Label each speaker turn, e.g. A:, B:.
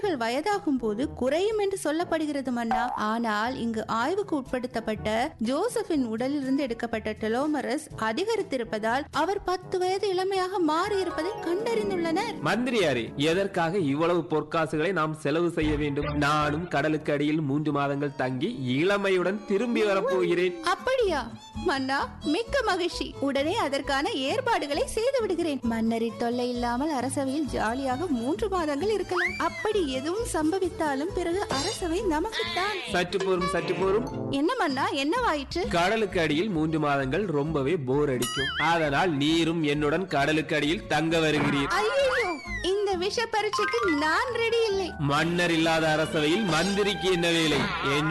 A: மன்னர்கள் வயதாகும் போது குறையும் என்று சொல்லப்படுகிறது மன்னா ஆனால் இங்கு ஆய்வுக்கு உட்படுத்தப்பட்ட ஜோசப்பின் உடலிலிருந்து எடுக்கப்பட்ட டெலோமரஸ் அதிகரித்திருப்பதால் அவர் பத்து வயது இளமையாக மாறியிருப்பதை கண்டறிந்துள்ளனர்
B: மந்திரியாரே எதற்காக இவ்வளவு பொற்காசுகளை நாம் செலவு செய்ய வேண்டும் நானும் கடலுக்கு அடியில் மூன்று மாதங்கள் தங்கி இளமையுடன் திரும்பி வரப்போகிறேன்
A: அப்படியா மன்னா மிக்க மகிழ்ச்சி உடனே அதற்கான ஏற்பாடுகளை செய்து விடுகிறேன் மன்னரின் தொல்லை இல்லாமல் அரசவையில் ஜாலியாக மூன்று மாதங்கள் இருக்கலாம் அப்படி எதுவும் சம்பவித்தாலும் பிறகு அரசவை நமக்குத்தான்
B: சற்று போரும் சற்று போரும்
A: என்ன மன்னா என்னவாயிற்று
B: கடலுக்கு அடியில் மூன்று மாதங்கள் ரொம்பவே போர் அடிக்கும் அதனால் நீரும் என்னுடன் கடலுக்கு அடியில் தங்க வருகிறீர்
A: ஐயோ இந்த விஷ பரீட்சைக்கு நான் ரெடி இல்லை
B: மன்னர் இல்லாத அரசவையில் மந்திரிக்கு என்ன வேலை என்